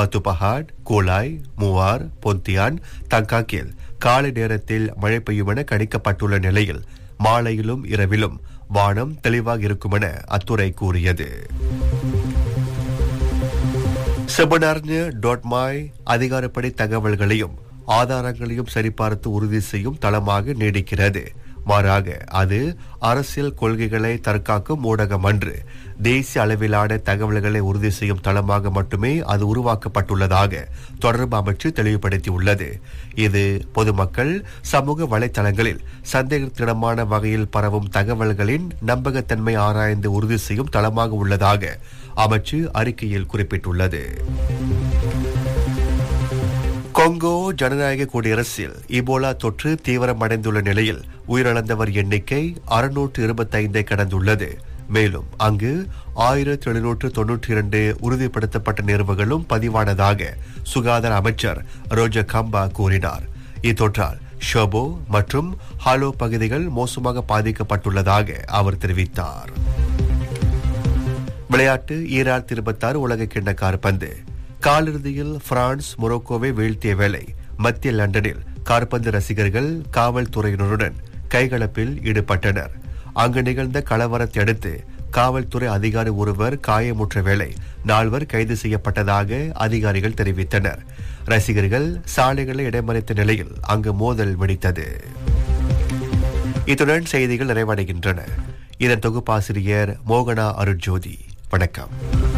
பத்துபஹாட் Kluang Muar Pontian தங்காக்கில் காலை நேரத்தில் மழை பெய்யும் என கணிக்கப்பட்டுள்ள நிலையில் மாலையிலும் இரவிலும் வானம் தெளிவாக இருக்கும் என அத்துறை கூறியது செபனார்னு டோட்மாய் அதிகாரப்படி தகவல்களையும் ஆதாரங்களையும் சரிபார்த்து உறுதி செய்யும் தளமாக நீடிக்கிறது மாறாக அது அரசியல் கொள்கைகளை தற்காக்கும் ஊடகம் அன்று தேசிய அளவிலான தகவல்களை உறுதி செய்யும் தளமாக மட்டுமே அது உருவாக்கப்பட்டுள்ளதாக தொடர்பு அமைச்சு தெளிவுபடுத்தியுள்ளது இது பொதுமக்கள் சமூக வலைத்தளங்களில் சந்தேகத்திடமான வகையில் பரவும் தகவல்களின் நம்பகத்தன்மை ஆராய்ந்து உறுதி செய்யும் தளமாக உள்ளதாக அமைச்சு அறிக்கையில் குறிப்பிட்டுள்ளது கொங்கோ ஜனநாயக குடியரசில் இபோலா தொற்று தீவிரமடைந்துள்ள நிலையில் உயிரிழந்தவர் எண்ணிக்கை அறுநூற்று இருபத்தைந்தை கடந்துள்ளது மேலும் அங்கு ஆயிரத்தி எழுநூற்று தொன்னூற்றி இரண்டு உறுதிப்படுத்தப்பட்ட நிறுவுகளும் பதிவானதாக சுகாதார அமைச்சர் ரோஜா கம்பா கூறினார் இத்தொற்றால் ஷோபோ மற்றும் ஹாலோ பகுதிகள் மோசமாக பாதிக்கப்பட்டுள்ளதாக அவர் தெரிவித்தார் விளையாட்டு ஈராயிரத்தி இருபத்தாறு உலக கிண்ண காற்பந்து காலிறுதியில் பிரான்ஸ் மொரோக்கோவை வீழ்த்திய வேளை மத்திய லண்டனில் காற்பந்து ரசிகர்கள் காவல்துறையினருடன் கைகலப்பில் ஈடுபட்டனர் அங்கு நிகழ்ந்த கலவரத்தை அடுத்து காவல்துறை அதிகாரி ஒருவர் காயமுற்ற வேளை நால்வர் கைது செய்யப்பட்டதாக அதிகாரிகள் தெரிவித்தனர் ரசிகர்கள் சாலைகளை இடைமறித்த நிலையில் அங்கு மோதல் வெடித்தது இத்துடன் செய்திகள் நிறைவடைகின்றன இதன் தொகுப்பாசிரியர் மோகனா அருட்ஜோதி வணக்கம்